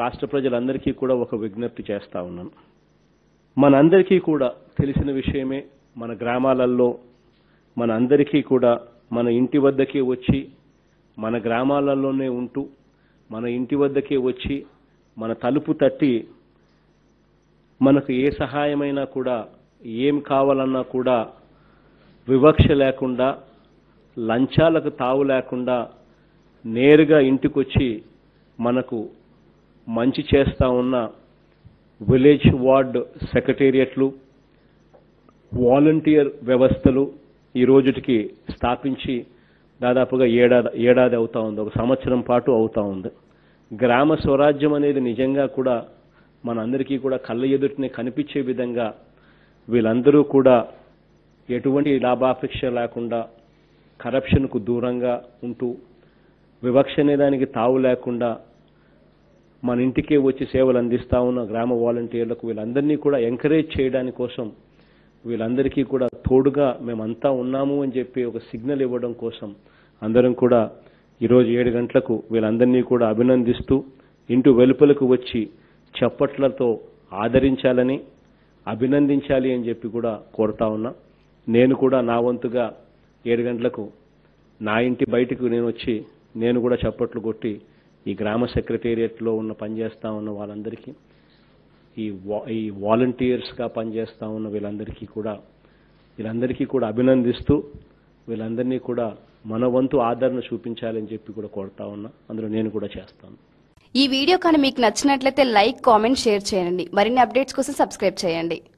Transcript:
రాష్ట్ర ప్రజలందరికీ కూడా ఒక విజ్ఞప్తి చేస్తా ఉన్నాను మనందరికీ కూడా తెలిసిన విషయమే మన గ్రామాలలో మన అందరికీ కూడా మన ఇంటి వద్దకే వచ్చి మన గ్రామాలలోనే ఉంటూ మన ఇంటి వద్దకే వచ్చి మన తలుపు తట్టి మనకు ఏ సహాయమైనా కూడా ఏం కావాలన్నా కూడా వివక్ష లేకుండా లంచాలకు తావు లేకుండా నేరుగా ఇంటికొచ్చి మనకు మంచి చేస్తా ఉన్న విలేజ్ వార్డ్ సెక్రటేరియట్లు వాలంటీర్ వ్యవస్థలు ఈ రోజుటికి స్థాపించి దాదాపుగా ఏడాది ఏడాది అవుతా ఉంది ఒక సంవత్సరం పాటు అవుతా ఉంది గ్రామ స్వరాజ్యం అనేది నిజంగా కూడా మనందరికీ కూడా కళ్ళ ఎదుటినే కనిపించే విధంగా వీళ్ళందరూ కూడా ఎటువంటి లాభాపేక్ష లేకుండా కరప్షన్కు దూరంగా ఉంటూ వివక్ష అనే దానికి తావు లేకుండా మన ఇంటికే వచ్చి సేవలు అందిస్తా ఉన్న గ్రామ వాలంటీర్లకు వీళ్ళందరినీ కూడా ఎంకరేజ్ చేయడానికి కోసం వీళ్ళందరికీ కూడా తోడుగా మేమంతా ఉన్నాము అని చెప్పి ఒక సిగ్నల్ ఇవ్వడం కోసం అందరం కూడా ఈరోజు ఏడు గంటలకు వీళ్ళందరినీ కూడా అభినందిస్తూ ఇంటి వెలుపలకు వచ్చి చప్పట్లతో ఆదరించాలని అభినందించాలి అని చెప్పి కూడా కోరుతా ఉన్నా నేను కూడా నా వంతుగా ఏడు గంటలకు నా ఇంటి బయటకు నేను వచ్చి నేను కూడా చప్పట్లు కొట్టి ఈ గ్రామ సెక్రటేరియట్లో ఉన్న పనిచేస్తా ఉన్న వాళ్ళందరికీ ఈ వా ఈ వాలంటీర్స్గా పనిచేస్తా ఉన్న వీళ్ళందరికీ కూడా వీళ్ళందరికీ కూడా అభినందిస్తూ వీళ్ళందరినీ కూడా మన వంతు ఆదరణ చూపించాలని చెప్పి కూడా కోరుతా ఉన్నా అందులో నేను కూడా చేస్తాను ఈ వీడియో కానీ మీకు నచ్చినట్లయితే లైక్ కామెంట్ షేర్ చేయండి మరిన్ని అప్డేట్స్ కోసం సబ్స్క్రైబ్ చేయండి